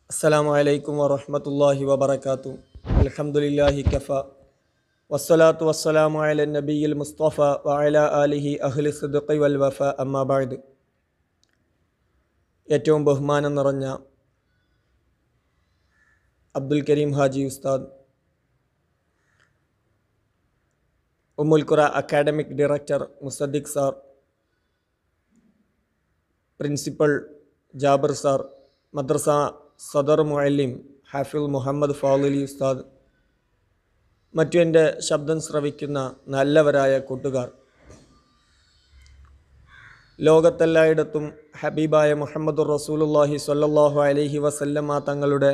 السلام عليكم ورحمة الله وبركاته الحمد لله كفى والصلاة والسلام على النبي المصطفى وعلى آله أهل الصدق والوفاء أما بعد ഏറ്റവും ബഹുമാനം നിറഞ്ഞ Abdul Kareem Haji Ustad Ummul Qura academic director Musaddiq sir principal Jabir sir മദ്രസ സദർ മുഅല്ലിം ഹാഫിൽ മുഹമ്മദ് ഫാലിലി ഉസ്താദ് മറ്റു എൻ്റെ ശബ്ദം ശ്രവിക്കുന്ന നല്ലവരായ കൂട്ടുകാർ ലോകത്തെല്ലായിടത്തും ഹബീബായ മുഹമ്മദ് റസൂലുല്ലാഹി സ്വല്ലല്ലാഹു അലൈഹി വസല്ലമ തങ്ങളുടെ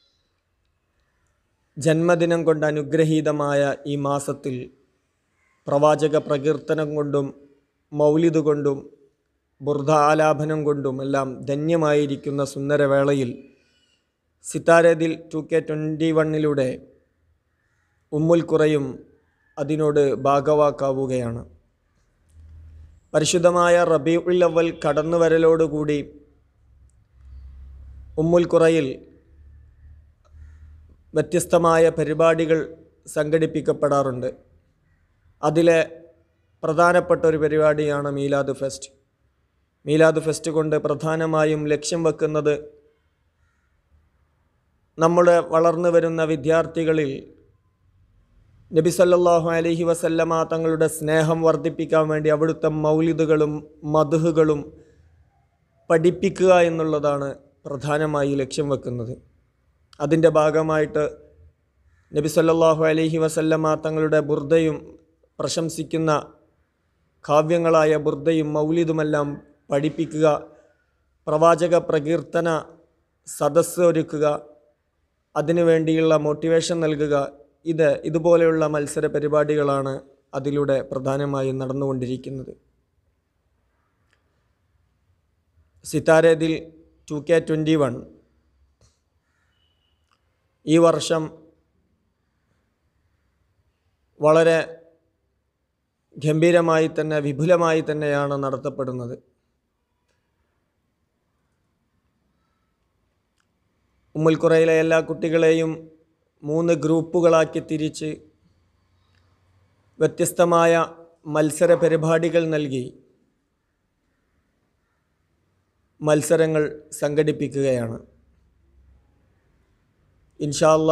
ജന്മദിനം കൊണ്ട് അനുഗ്രഹീതമായ ഈ മാസത്തിൽ പ്രവാചക പ്രകീർത്തനം കൊണ്ടും മൗലിദ് കൊണ്ടും ബുർദ ആലാപനം കൊണ്ടും എല്ലാം ധന്യമായിരിക്കുന്ന സുന്ദരവേളയിൽ സിത്താരദിൽ ടു കെ ട്വൻറ്റി വണ്ണിലൂടെ ഉമ്മുൽ കുറയും അതിനോട് ഭാഗവാക്കാവുകയാണ് പരിശുദ്ധമായ റബീഉൽ അവൽ കടന്നുവരലോടുകൂടി ഉമ്മുൽ കുറയിൽ വ്യത്യസ്തമായ പരിപാടികൾ സംഘടിപ്പിക്കപ്പെടാറുണ്ട് അതിലെ പ്രധാനപ്പെട്ട ഒരു പരിപാടിയാണ് മീലാദ് ഫെസ്റ്റ് മീലാദ് ഫെസ്റ്റ് കൊണ്ട് പ്രധാനമായും ലക്ഷ്യം വെക്കുന്നത് നമ്മുടെ വളർന്നു വരുന്ന വിദ്യാർത്ഥികളിൽ നബി സല്ലല്ലാഹു അലൈഹി വസല്ലമ തങ്ങളുടെ സ്നേഹം വർദ്ധിപ്പിക്കാൻ വേണ്ടി അവിടുത്തെ മൗലിദുകളും മധുഹുകളും പഠിപ്പിക്കുക എന്നുള്ളതാണ് പ്രധാനമായി ലക്ഷ്യം വെക്കുന്നത് അതിൻ്റെ ഭാഗമായിട്ട് നബി സല്ലല്ലാഹു അലൈഹി വസല്ലമ തങ്ങളുടെ ബുർദയും പ്രശംസിക്കുന്ന കാവ്യങ്ങളായ ബുർദയും മൗലിദുമെല്ലാം പഠിപ്പിക്കുക പ്രവാചക പ്രകീർത്തന സദസ്സ് ഒരുക്കുക അതിനുവേണ്ടിയുള്ള മോട്ടിവേഷൻ നൽകുക ഇത് ഇതുപോലെയുള്ള മത്സര പരിപാടികളാണ് അതിലൂടെ പ്രധാനമായും നടന്നുകൊണ്ടിരിക്കുന്നത് സിത്താരേതിൽ ടു കെ ട്വൻറ്റി വൺ ഈ വർഷം വളരെ ഗംഭീരമായി തന്നെ വിപുലമായി തന്നെയാണ് നടത്തപ്പെടുന്നത് ഉമ്മുൽക്കുറയിലെ എല്ലാ കുട്ടികളെയും മൂന്ന് ഗ്രൂപ്പുകളാക്കി തിരിച്ച് വ്യത്യസ്തമായ മത്സര പരിപാടികൾ നൽകി മത്സരങ്ങൾ സംഘടിപ്പിക്കുകയാണ് ഇൻഷാല്ല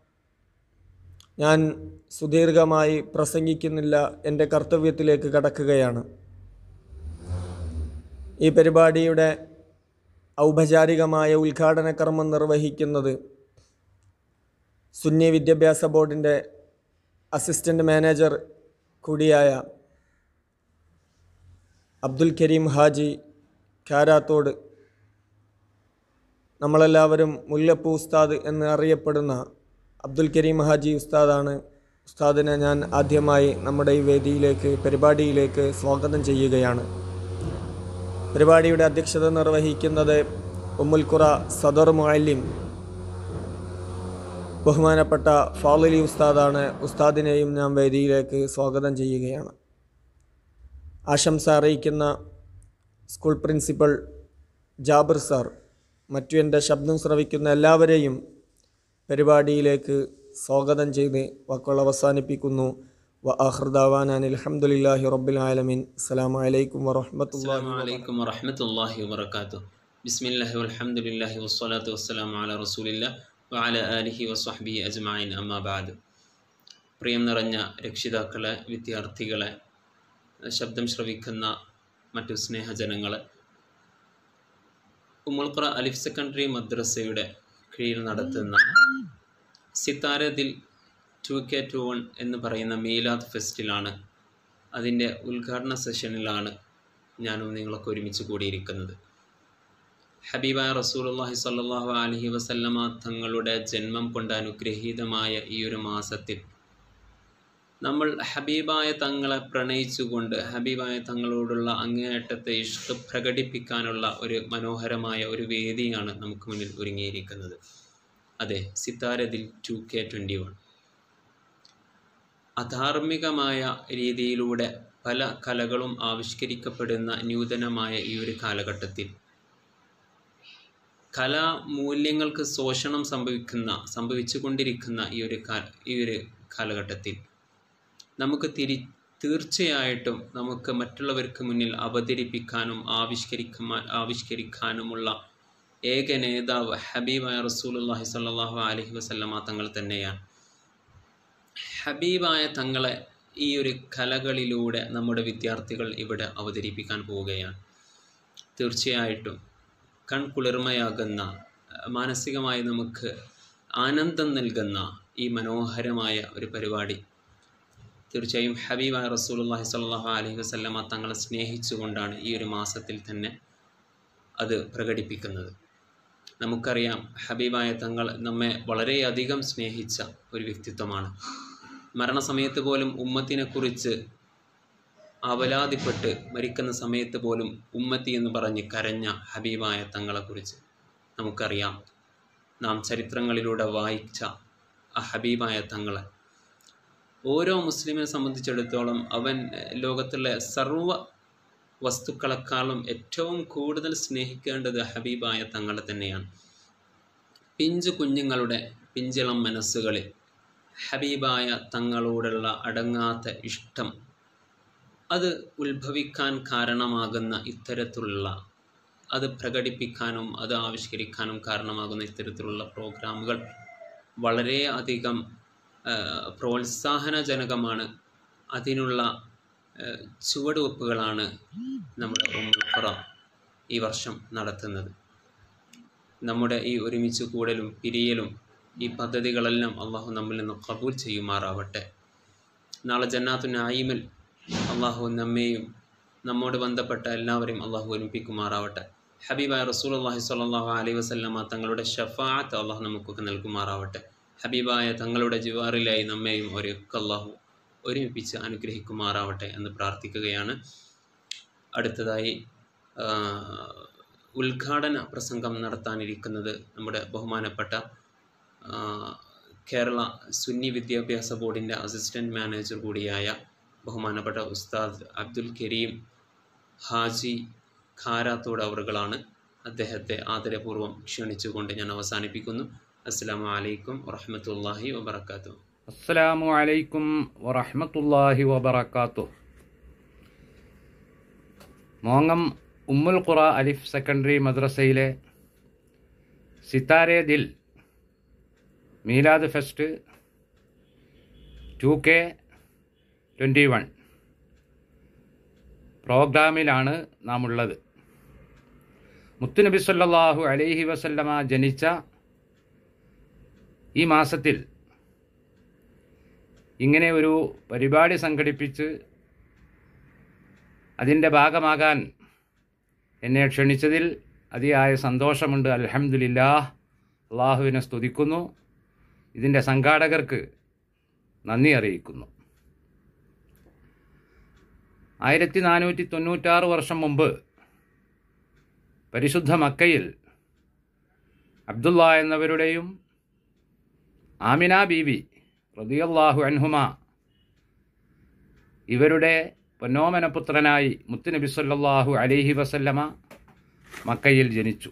ഞാൻ സുദീർഘമായി പ്രസംഗിക്കുന്നില്ല എൻ്റെ കർത്തവ്യത്തിലേക്ക് കടക്കുകയാണ് ഈ പരിപാടിയുടെ ഔപചാരികമായ ഉദ്ഘാടന കർമ്മം നിർവഹിക്കുന്നത് സുന്നി വിദ്യാഭ്യാസ ബോർഡിൻ്റെ അസിസ്റ്റൻ്റ് മാനേജർ കൂടിയായ അബ്ദുൽ കരീം ഹാജി കാരാത്തോട് നമ്മളെല്ലാവരും മുല്ലപ്പൂ ഉസ്താദ് എന്ന് അറിയപ്പെടുന്ന അബ്ദുൽ കരീം ഹാജി ഉസ്താദാണ് ഉസ്താദിനെ ഞാൻ ആദ്യമായി നമ്മുടെ ഈ വേദിയിലേക്ക് പരിപാടിയിലേക്ക് സ്വാഗതം ചെയ്യുകയാണ് പരിപാടിയുടെ അധ്യക്ഷത നിർവഹിക്കുന്നത് ഉമ്മുൽഖുറ സദർ മുഅല്ലിം ബഹുമാനപ്പെട്ട ഫാലിലി ഉസ്താദാണ് ഉസ്താദിനെയും ഞാൻ വേദിയിലേക്ക് സ്വാഗതം ചെയ്യുകയാണ് ആശംസ അറിയിക്കുന്ന സ്കൂൾ പ്രിൻസിപ്പൽ ജാബിർ സാർ മറ്റു എൻ്റെ ശബ്ദം ശ്രവിക്കുന്ന എല്ലാവരെയും പരിപാടിയിലേക്ക് സ്വാഗതം ചെയ്ത് വാക്കുകൾ അവസാനിപ്പിക്കുന്നു വ ആഹ്ർദാവാൻ അലഹമുല്ലാഹി റബ്ബിൽ ആലമീൻ അസ്സലാമു അലൈക്കും വറഹ്മത്തുള്ളാഹി السلام عليكم ورحمة الله وبركاته بسم الله والحمد لله والصلاة والسلام على رسول الله وعلى آله وصحبه أجمعين أما بعد പ്രിയം നിറഞ്ഞ രക്ഷിതാക്കളെ വിദ്യാർത്ഥികളെ ശബ്ദം ശ്രവിക്കുന്ന മറ്റു സ്നേഹജനങ്ങളെ ഉമ്മുൾഖറ അലിഫ് സെക്കൻഡറി മദ്രസയുടെ കീഴിൽ നടത്തുന്ന സിത്താര ദിൽ ടു കെ ടു വൺ എന്ന് പറയുന്ന മീലാദ് ഫെസ്റ്റിലാണ് അതിൻ്റെ ഉദ്ഘാടന സെഷനിലാണ് ഞാനും നിങ്ങളൊക്കെ ഒരുമിച്ച് കൂടിയിരിക്കുന്നത് ഹബീബായ റസൂലുള്ളാഹി സ്വല്ലല്ലാഹു അലൈഹി വസല്ലമ തങ്ങളുടെ ജന്മം കൊണ്ട് അനുഗ്രഹീതമായ ഈ ഒരു മാസത്തിൽ നമ്മൾ ഹബീബായ തങ്ങളെ പ്രണയിച്ചുകൊണ്ട് ഹബീബായ തങ്ങളോടുള്ള അങ്ങേയറ്റത്തെ ഇഷ്ട പ്രകടിപ്പിക്കാനുള്ള ഒരു മനോഹരമായ ഒരു വേദിയാണ് നമുക്ക് മുന്നിൽ ഒരുങ്ങിയിരിക്കുന്നത് അതെ സിത്താരദിൽ ടു കെ ട്വൻറ്റി വൺ അധാർമികമായ രീതിയിലൂടെ പല കലകളും ആവിഷ്കരിക്കപ്പെടുന്ന നൂതനമായ ഈ ഒരു കാലഘട്ടത്തിൽ കലാമൂല്യങ്ങൾക്ക് ശോഷണം സംഭവിക്കുന്ന സംഭവിച്ചുകൊണ്ടിരിക്കുന്ന ഈ ഒരു കാ ഈ ഒരു കാലഘട്ടത്തിൽ നമുക്ക് തിരി തീർച്ചയായിട്ടും നമുക്ക് മറ്റുള്ളവർക്ക് മുന്നിൽ അവതരിപ്പിക്കാനും ആവിഷ്കരിക്കുവാൻ ആവിഷ്കരിക്കാനുമുള്ള ഏക നേതാവ് ഹബീബായ റസൂലുള്ളാഹി സ്വല്ലല്ലാഹു അലൈഹി വസല്ലമ തങ്ങൾ തന്നെയാണ് ഹബീബായ തങ്ങളെ ഈ ഒരു കലകളിലൂടെ നമ്മുടെ വിദ്യാർത്ഥികൾ ഇവിടെ അവതരിപ്പിക്കാൻ പോവുകയാണ് തീർച്ചയായിട്ടും കൺകുളിർമയാകുന്ന മാനസികമായി നമുക്ക് ആനന്ദം നൽകുന്ന ഈ മനോഹരമായ ഒരു പരിപാടി തീർച്ചയായും ഹബീബായ റസൂലുള്ളാഹി സ്വല്ലല്ലാഹു അലൈഹി വസല്ലമ തങ്ങളെ സ്നേഹിച്ചുകൊണ്ടാണ് ഈ ഒരു മാസത്തിൽ തന്നെ അത് പ്രകടിപ്പിക്കുന്നത് നമുക്കറിയാം ഹബീബായ തങ്ങൾ നമ്മെ വളരെയധികം സ്നേഹിച്ച ഒരു വ്യക്തിത്വമാണ് മരണസമയത്ത് പോലും ഉമ്മത്തിനെക്കുറിച്ച് അവലാതിപ്പെട്ട് മരിക്കുന്ന സമയത്ത് പോലും ഉമ്മത്തി എന്ന് പറഞ്ഞ് കരഞ്ഞ ഹബീബായ തങ്ങളെക്കുറിച്ച് നമുക്കറിയാം നാം ചരിത്രങ്ങളിലൂടെ വായിച്ച ആ ഹബീബായ തങ്ങളെ ഓരോ മുസ്ലിമിനെ സംബന്ധിച്ചിടത്തോളം അവൻ ലോകത്തുള്ള സർവ വസ്തുക്കളെക്കാളും ഏറ്റവും കൂടുതൽ സ്നേഹിക്കേണ്ടത് ഹബീബായ തങ്ങളെ തന്നെയാണ് പിഞ്ചു കുഞ്ഞുങ്ങളുടെ പിഞ്ചിളം മനസ്സുകളിൽ ഹബീബായ തങ്ങളോടുള്ള അടങ്ങാത്ത ഇഷ്ടം അത് ഉത്ഭവിക്കാൻ കാരണമാകുന്ന ഇത്തരത്തിലുള്ള അത് പ്രകടിപ്പിക്കാനും അത് ആവിഷ്കരിക്കാനും കാരണമാകുന്ന ഇത്തരത്തിലുള്ള പ്രോഗ്രാമുകൾ വളരെ അധികം പ്രോത്സാഹനജനകമാണ് അതിനുള്ള ചുവടുവെപ്പുകളാണ് നമ്മുടെ ഉമ്മുൽഖുറ ഈ വർഷം നടത്തുന്നത് നമ്മുടെ ഈ ഒരുമിച്ച് കൂടലും പിരിയലും ഈ പദ്ധതികളെല്ലാം അള്ളാഹു നമ്മിൽ നിന്ന് കബൂൽ ചെയ്യുമാറാവട്ടെ നാളെ ജന്നാത്തു നായിമിൽ അള്ളാഹു നമ്മെയും നമ്മോട് ബന്ധപ്പെട്ട എല്ലാവരെയും അള്ളാഹു ഒരുമിപ്പിക്കുമാറാവട്ടെ ഹബീബായ റസൂൽ അള്ളാഹി സ്വല്ലല്ലാഹു അലൈഹി വസല്ലമ തങ്ങളുടെ ഷഫാത്ത് അള്ളാഹു നമുക്കൊക്കെ നൽകുമാറാവട്ടെ ഹബീബായ തങ്ങളുടെ ജിവാറിലായി നമ്മെയും അവരെയൊക്കെ അള്ളാഹു ഒരുമിപ്പിച്ച് അനുഗ്രഹിക്കുമാറാവട്ടെ എന്ന് പ്രാർത്ഥിക്കുകയാണ് അടുത്തതായി ഉദ്ഘാടന പ്രസംഗം നടത്താനിരിക്കുന്നത് നമ്മുടെ ബഹുമാനപ്പെട്ട കേരള സുന്നി വിദ്യാഭ്യാസ ബോർഡിൻ്റെ അസിസ്റ്റൻറ്റ് മാനേജർ കൂടിയായ ബഹുമാനപ്പെട്ട ഉസ്താദ് അബ്ദുൽ കരീം ഹാജി ഖാരാത്തോട് അവറുകളാണ് അദ്ദേഹത്തെ ആദരപൂർവ്വം ക്ഷണിച്ചുകൊണ്ട് ഞാൻ അവസാനിപ്പിക്കുന്നു അസ്സാം വലൈക്കും വറഹമത്തല്ലാഹി വബർക്കാത്തു അസ്സലാമു അലൈക്കും വറഹ്മത്തുള്ളാഹി വബറകാത്തു മോങ്ങം ഉമ്മുൽ ഖുറ അലിഫ് സെക്കൻഡറി മദ്രസയിലെ സിത്താരെ ദിൽ മീലാദ് fest two K twenty one പ്രോഗ്രാമിലാണ് നാം ഉള്ളത് മുത്തുനബി സല്ലല്ലാഹു അലൈഹി വസല്ലമ ജനിച്ച ഈ മാസത്തിൽ ഇങ്ങനെ ഒരു പരിപാടി സംഘടിപ്പിച്ച് അതിൻ്റെ ഭാഗമാകാൻ എന്നെ ക്ഷണിച്ചതിൽ അതിയായ സന്തോഷമുണ്ട് അൽഹംദുലില്ലാ അള്ളാഹുവിനെ സ്തുതിക്കുന്നു ഇതിൻ്റെ സംഘാടകർക്ക് നന്ദി അറിയിക്കുന്നു ആയിരത്തി നാനൂറ്റി തൊണ്ണൂറ്റാറ് വർഷം മുമ്പ് പരിശുദ്ധ മക്കയിൽ അബ്ദുള്ള എന്നവരുടെയും ആമിന ബീവി റതിയല്ലാഹു അൻഹുമ ഇവരുടെ പൊന്നോമനപുത്രനായി മുത്തുനബി സല്ലല്ലാഹു അലൈഹി വസല്ലമ മക്കയിൽ ജനിച്ചു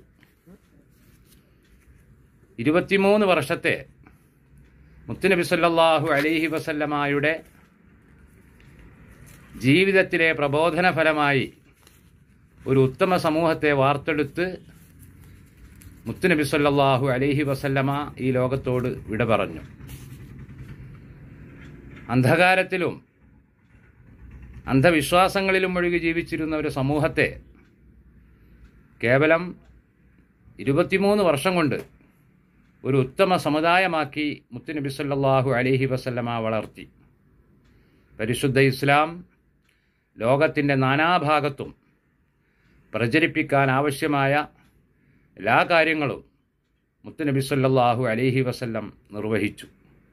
ഇരുപത്തിമൂന്ന് വർഷത്തെ മുത്തുനബി സല്ലല്ലാഹു അലൈഹി വസല്ലമായുടെ ജീവിതത്തിലെ പ്രബോധന ഫലമായി ഒരു ഉത്തമ സമൂഹത്തെ വാർത്തെടുത്ത് മുത്തുനബി സല്ലല്ലാഹു അലൈഹി വസല്ലമ ഈ ലോകത്തോട് വിട പറഞ്ഞു അന്ധകാരത്തിലും അന്ധവിശ്വാസങ്ങളിലും ഒഴുകി ജീവിച്ചിരുന്ന ഒരു സമൂഹത്തെ കേവലം ഇരുപത്തിമൂന്ന് വർഷം കൊണ്ട് ഒരു ഉത്തമ സമുദായമാക്കി മുത്തുനബി സല്ലല്ലാഹു അലൈഹി വസല്ലമ വളർത്തി പരിശുദ്ധ ഇസ്ലാം ലോകത്തിൻ്റെ നാനാഭാഗത്തും പ്രചരിപ്പിക്കാൻ ആവശ്യമായ എല്ലാ കാര്യങ്ങളും മുത്തുനബി സല്ലല്ലാഹു അലൈഹി വസല്ലം നിർവഹിച്ചു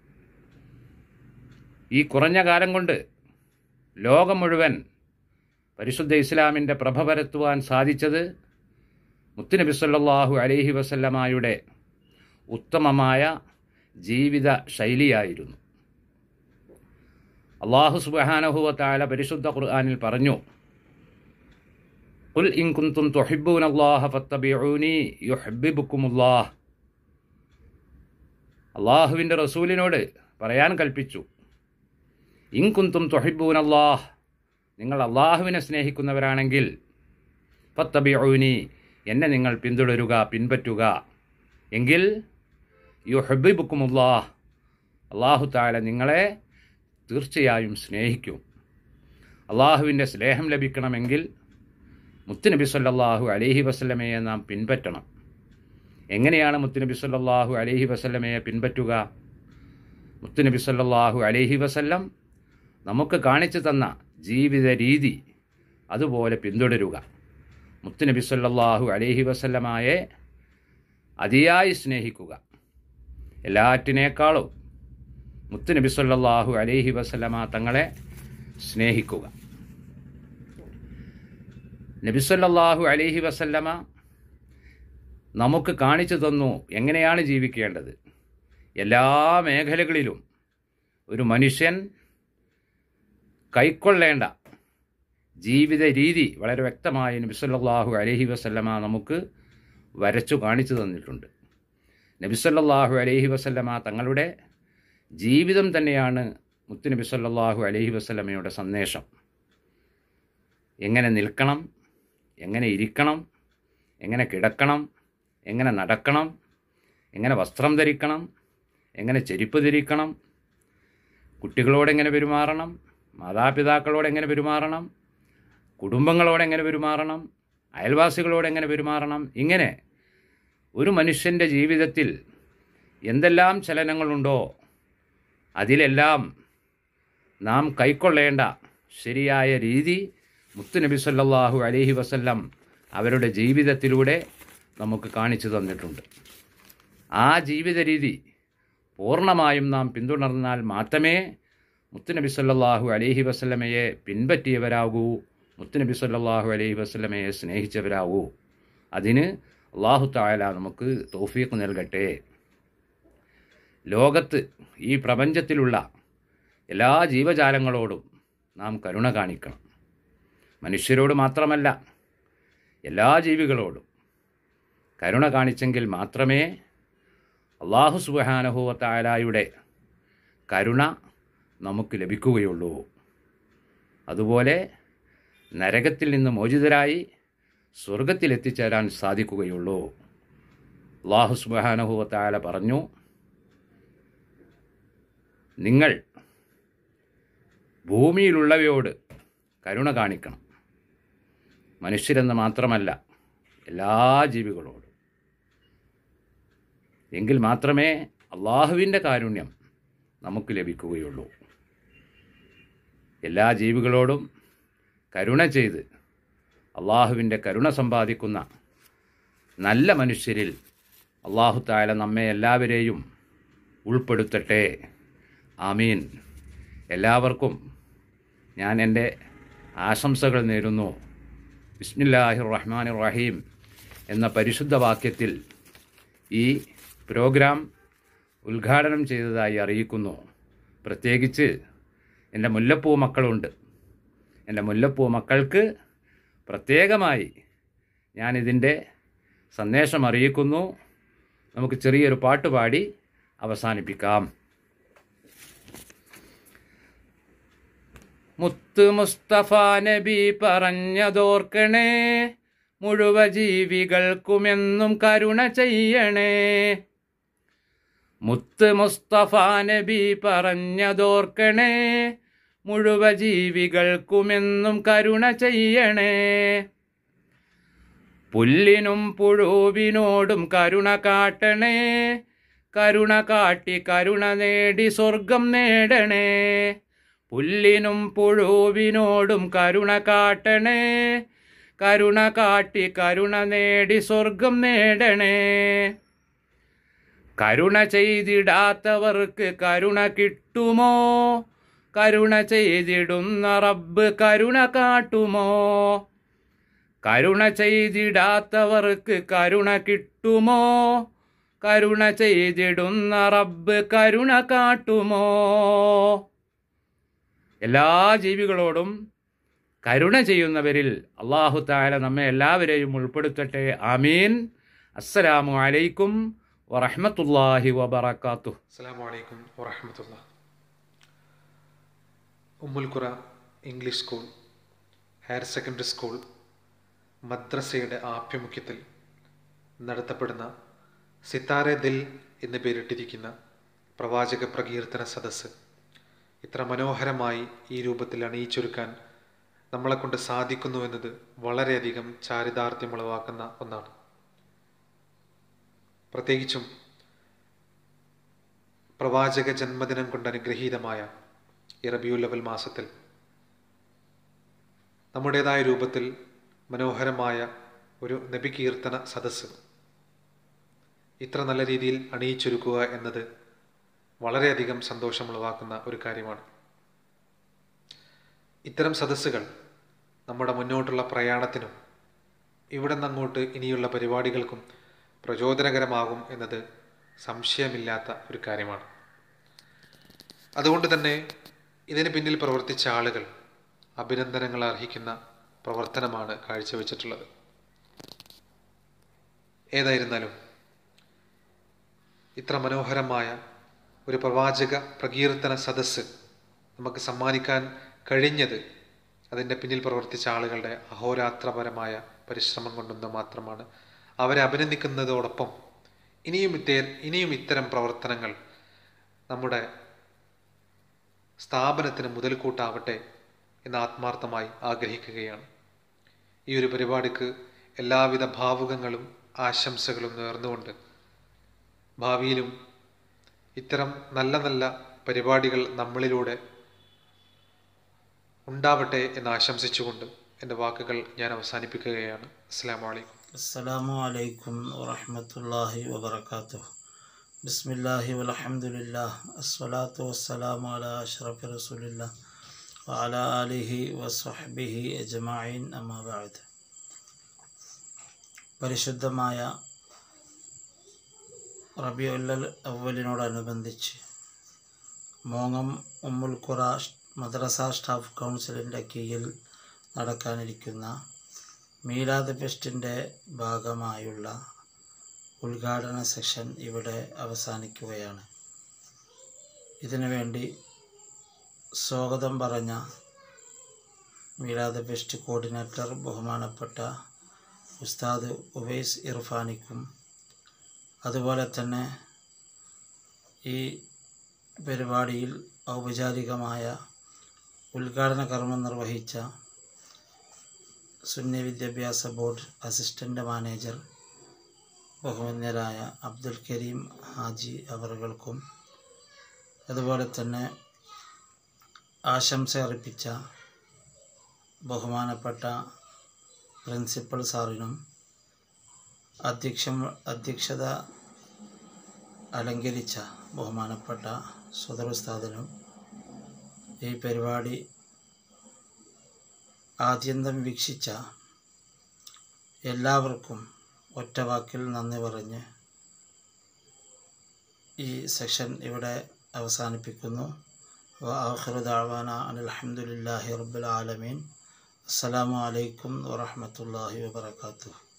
ഈ കുറഞ്ഞ കാലം കൊണ്ട് ലോകം മുഴുവൻ പരിശുദ്ധ ഇസ്ലാമിൻ്റെ പ്രഭ പരത്തുവാൻ സാധിച്ചത് മുത്തുനബി സല്ലല്ലാഹു അലൈഹി വസല്ലമായുടെ ഉത്തമമായ ജീവിത ശൈലിയായിരുന്നു അള്ളാഹു സുബാനഹുവ താല പരിശുദ്ധ ഖുർആാനിൽ പറഞ്ഞു ഖുൽ ഇൻ കുന്തും തുഹിബ്ബൂന അല്ലാഹ ഫത്തബിഊനി യുഹ്ബിബുക്കുമുല്ലാഹ് അള്ളാഹുവിൻ്റെ റസൂലിനോട് പറയാൻ കൽപ്പിച്ചു ഇൻ കുന്തും തുഹിബ്ബൂന അല്ലാഹ് നിങ്ങൾ അള്ളാഹുവിനെ സ്നേഹിക്കുന്നവരാണെങ്കിൽ ഫത്തബിഊനി എന്നെ നിങ്ങൾ പിന്തുടരുക പിൻപറ്റുക എങ്കിൽ യുഹബിബുക്കുമുല്ലാഹ് അള്ളാഹു താല നിങ്ങളെ തീർച്ചയായും സ്നേഹിക്കും അള്ളാഹുവിൻ്റെ സ്നേഹം ലഭിക്കണമെങ്കിൽ മുത്തുനബി സല്ലല്ലാഹു അലൈഹി വസല്ലമയെ നാം പിൻപറ്റണം എങ്ങനെയാണ് മുത്തുനബി സല്ലല്ലാഹു അലൈഹി വസല്ലമയെ പിൻപറ്റുക മുത്തുനബി സല്ലല്ലാഹു അലൈഹി വസല്ലം നമുക്ക് കാണിച്ചു തന്ന ജീവിത രീതി അതുപോലെ പിന്തുടരുക മുത്തുനബി സല്ലല്ലാഹു അലൈഹി വസല്ലമായെ അതിയായി സ്നേഹിക്കുക എല്ലാറ്റിനേക്കാളും മുത്തുനബി സല്ലല്ലാഹു അലൈഹി വസല്ലമ തങ്ങളെ സ്നേഹിക്കുക നബി സല്ലല്ലാഹു അലൈഹി വസല്ലമ നമുക്ക് കാണിച്ചു തന്നു എങ്ങനെയാണ് ജീവിക്കേണ്ടത് എല്ലാ മേഖലകളിലും ഒരു മനുഷ്യൻ കൈക്കൊള്ളേണ്ട ജീവിത രീതി വളരെ വ്യക്തമായി നബി സല്ലല്ലാഹു അലൈഹി വസല്ലമ നമുക്ക് വരച്ചു കാണിച്ചു തന്നിട്ടുണ്ട് നബി സല്ലല്ലാഹു അലൈഹി വസല്ലമ തങ്ങളുടെ ജീവിതം തന്നെയാണ് മുത്തുനബി സല്ലല്ലാഹു അലൈഹി വസല്ലമയുടെ സന്ദേശം എങ്ങനെ നിൽക്കണം എങ്ങനെ ഇരിക്കണം എങ്ങനെ കിടക്കണം എങ്ങനെ നടക്കണം എങ്ങനെ വസ്ത്രം ധരിക്കണം എങ്ങനെ ചെരുപ്പ് ധരിക്കണം കുട്ടികളോട് എങ്ങനെ പെരുമാറണം മാതാപിതാക്കളോട് എങ്ങനെ പെരുമാറണം കുടുംബങ്ങളോട് എങ്ങനെ പെരുമാറണം അയൽവാസികളോട് എങ്ങനെ പെരുമാറണം ഇങ്ങനെ ഒരു മനുഷ്യൻ്റെ ജീവിതത്തിൽ എന്തെല്ലാം ചലനങ്ങളുണ്ടോ അതിലെല്ലാം നാം കൈക്കൊള്ളേണ്ട ശരിയായ രീതി മുത്തുനബി സല്ലല്ലാഹു അലൈഹി വസല്ലം അവരുടെ ജീവിതത്തിലൂടെ നമുക്ക് കാണിച്ചു തന്നിട്ടുണ്ട് ആ ജീവിത രീതി പൂർണ്ണമായും നാം പിന്തുടർന്നാൽ മാത്രമേ മുത്തുനബി സല്ലല്ലാഹു അലൈഹി വസല്ലമയെ പിൻപറ്റിയവരാകൂ മുത്തുനബി സല്ലല്ലാഹു അലൈഹി വസല്ലമയെ സ്നേഹിച്ചവരാകൂ അതിന് അള്ളാഹു തായാല നമുക്ക് തൗഫീഖ് നൽകട്ടെ ലോകത്ത് ഈ പ്രപഞ്ചത്തിലുള്ള എല്ലാ ജീവജാലങ്ങളോടും നാം കരുണ കാണിക്കണം മനുഷ്യരോട് മാത്രമല്ല എല്ലാ ജീവികളോടും കരുണ കാണിച്ചെങ്കിൽ മാത്രമേ അള്ളാഹു സുബഹാനഹുവത്തായാലായുടെ കരുണ നമുക്ക് ലഭിക്കുകയുള്ളൂ അതുപോലെ നരകത്തിൽ നിന്ന് മോചിതരായി സ്വർഗത്തിലെത്തിച്ചേരാൻ സാധിക്കുകയുള്ളൂ അള്ളാഹു സുബഹാനഹുവത്തായാല പറഞ്ഞു നിങ്ങൾ ഭൂമിയിലുള്ളവയോട് കരുണ കാണിക്കണം മനുഷ്യരെന്ന് മാത്രമല്ല എല്ലാ ജീവികളോടും എങ്കിൽ മാത്രമേ അള്ളാഹുവിൻ്റെ കാരുണ്യം നമുക്ക് ലഭിക്കുകയുള്ളൂ എല്ലാ ജീവികളോടും കരുണ ചെയ്ത് അള്ളാഹുവിൻ്റെ കരുണ സമ്പാദിക്കുന്ന നല്ല മനുഷ്യരിൽ അള്ളാഹു താല നമ്മെ എല്ലാവരെയും ഉൾപ്പെടുത്തട്ടെ ആമീൻ എല്ലാവർക്കും ഞാൻ എൻ്റെ ആശംസകൾ നേരുന്നു ബിസ്മില്ലാഹിർ റഹ്മാൻ റഹീം എന്ന പരിശുദ്ധ വാക്യത്തിൽ ഈ പ്രോഗ്രാം ഉദ്ഘാടനം ചെയ്തതായി അറിയിക്കുന്നു പ്രത്യേകിച്ച് എൻ്റെ മുല്ലപ്പൂ മക്കളുണ്ട് എൻ്റെ മുല്ലപ്പൂ മക്കൾക്ക് പ്രത്യേകമായി ഞാനിതിൻ്റെ സന്ദേശം അറിയിക്കുന്നു നമുക്ക് ചെറിയൊരു പാട്ട് പാടി അവസാനിപ്പിക്കാം മുത്ത് മുസ്തഫ നബി പറഞ്ഞതോർക്കണേ മുഴുവ ജീവികൾക്കുമെന്നും കരുണ ചെയ്യണേ മുത്ത് മുസ്തഫ നബി പറഞ്ഞതോർക്കണേ മുഴുവ ജീവികൾക്കുമെന്നും കരുണ ചെയ്യണേ പുല്ലിനും പുഴുവിനോടും കരുണ കാട്ടണേ കരുണ കാട്ടി കരുണ നേടി സ്വർഗം നേടണേ പുല്ലിനും പുഴുവിനോടും കരുണ കാട്ടണേ കരുണ കാട്ടി കരുണ നേടി സ്വർഗം നേടണേ കരുണ ചെയ്തിടാത്തവർക്ക് കരുണ കിട്ടുമോ കരുണ ചെയ്തിടുന്ന റബ്ബ് കരുണ കാട്ടുമോ കരുണ ചെയ്തിടാത്തവർക്ക് കരുണ കിട്ടുമോ കരുണ ചെയ്തിടുന്ന റബ്ബ് കരുണ കാട്ടുമോ എല്ലാ ജീവികളോടും കരുണ ചെയ്യുന്നവരിൽ അള്ളാഹു താല നമ്മെ എല്ലാവരെയും ഉൾപ്പെടുത്തട്ടെ ആമീൻ അസ്സലാമു അലൈക്കും വറഹ്മത്തുള്ളാഹി വബറകാതുഹു അസ്സാം വലൈക്കും വറഹമത്തുള്ള ഉമ്മുൽഖുറ English school higher secondary school മദ്രസയുടെ ആഭിമുഖ്യത്തിൽ നടത്തപ്പെടുന്ന സിത്താരെ ദിൽ എന്ന് പേരിട്ടിരിക്കുന്ന പ്രവാചക പ്രകീർത്തന സദസ്സ് ഇത്ര മനോഹരമായി ഈ രൂപത്തിൽ അണിയിച്ചൊരുക്കാൻ നമ്മളെ കൊണ്ട് സാധിക്കുന്നു എന്നത് വളരെയധികം ചാരിതാർത്ഥ്യമുളവാക്കുന്ന ഒന്നാണ് പ്രത്യേകിച്ചും പ്രവാചക ജന്മദിനം കൊണ്ട് അനുഗ്രഹീതമായ ഈ റബിയുൽ അവൽ മാസത്തിൽ നമ്മുടേതായ രൂപത്തിൽ മനോഹരമായ ഒരു നബി കീർത്തന സദസ്സ് ഇത്ര നല്ല രീതിയിൽ അണിയിച്ചൊരുക്കുക എന്നത് വളരെയധികം സന്തോഷമുളവാക്കുന്ന ഒരു കാര്യമാണ് ഇത്തരം സദസ്സുകൾ നമ്മുടെ മുന്നോട്ടുള്ള പ്രയാണത്തിനും ഇവിടെ നിന്നങ്ങോട്ട് ഇനിയുള്ള പരിപാടികൾക്കും പ്രചോദനകരമാകും എന്നത് സംശയമില്ലാത്ത ഒരു കാര്യമാണ് അതുകൊണ്ട് തന്നെ ഇതിന് പിന്നിൽ പ്രവർത്തിച്ച ആളുകൾ അഭിനന്ദനങ്ങൾ അർഹിക്കുന്ന പ്രവർത്തനമാണ് കാഴ്ചവെച്ചിട്ടുള്ളത് ഏതായിരുന്നാലും ഇത്ര മനോഹരമായ ഒരു പ്രവാചക പ്രകീർത്തന സദസ്സ് നമുക്ക് സമ്മാനിക്കാൻ കഴിഞ്ഞത് അതിൻ്റെ പിന്നിൽ പ്രവർത്തിച്ച ആളുകളുടെ അഹോരാത്രപരമായ പരിശ്രമം കൊണ്ടൊന്ന് മാത്രമാണ് അവരെ അഭിനന്ദിക്കുന്നതോടൊപ്പം ഇനിയും ഇത്തേ ഇനിയും ഇത്തരം പ്രവർത്തനങ്ങൾ നമ്മുടെ സ്ഥാപനത്തിന് മുതൽക്കൂട്ടാവട്ടെ എന്ന് ആത്മാർത്ഥമായി ആഗ്രഹിക്കുകയാണ് ഈ ഒരു പരിപാടിക്ക് എല്ലാവിധ ഭാവുകങ്ങളും ആശംസകളും നേർന്നുകൊണ്ട് ഭാവിയിലും ഇത്തരം നല്ല നല്ല പരിപാടികൾ നമ്മളിലൂടെ ഉണ്ടാവട്ടെ എന്ന് ആശംസിച്ചുകൊണ്ട് എൻ്റെ വാക്കുകൾ ഞാൻ അവസാനിപ്പിക്കുകയാണ് അസ്സാം വലൈക്കും السلام عليكم ورحمة الله وبركاته بسم الله والحمد لله الصلاة والسلام على أشرف رسول الله وعلى آله وصحبه أجمعين أما بعد പരിശുദ്ധമായ റബിയുല്ലൽ അവലിനോടനുബന്ധിച്ച് മോങ്ങം ഉമ്മുൽഖുറ മദ്രസ സ്റ്റാഫ് കൗൺസിലിൻ്റെ കീഴിൽ നടക്കാനിരിക്കുന്ന മീലാദ് ഫെസ്റ്റിൻ്റെ ഭാഗമായുള്ള ഉദ്ഘാടന സെഷൻ ഇവിടെ അവസാനിക്കുകയാണ് ഇതിനുവേണ്ടി സ്വാഗതം പറഞ്ഞ മീലാദ് ഫെസ്റ്റ് കോർഡിനേറ്റർ ബഹുമാനപ്പെട്ട ഉസ്താദ് ഉവൈസ് ഇർഫാനിക്കും അതുപോലെ തന്നെ ഈ പരിപാടിയിൽ ഔപചാരികമായ ഉദ്ഘാടന കർമ്മം നിർവഹിച്ച സുന്നി വിദ്യാഭ്യാസ ബോർഡ് അസിസ്റ്റൻ്റ് മാനേജർ ബഹുമാന്യരായ അബ്ദുൽ കരീം ഹാജി അവറുകൾക്കും അതുപോലെ തന്നെ ആശംസ അർപ്പിച്ച ബഹുമാനപ്പെട്ട പ്രിൻസിപ്പൽ സാറിനും അധ്യക്ഷം അധ്യക്ഷത അലങ്കരിച്ച ബഹുമാനപ്പെട്ട സുദർ ഉസ്താദിനും ഈ പരിപാടി ആദ്യന്തം വീക്ഷിച്ച എല്ലാവർക്കും ഒറ്റ വാക്കിൽ നന്ദി പറഞ്ഞ് ഈ സെഷൻ ഇവിടെ അവസാനിപ്പിക്കുന്നു ആഖിറു ദഅവാന അൽഹംദുലില്ലാഹി റബ്ബിൽ ആലമീൻ അസ്സലാമു അലൈക്കും വറഹ്മത്തുള്ളാഹി വബറകാതുഹു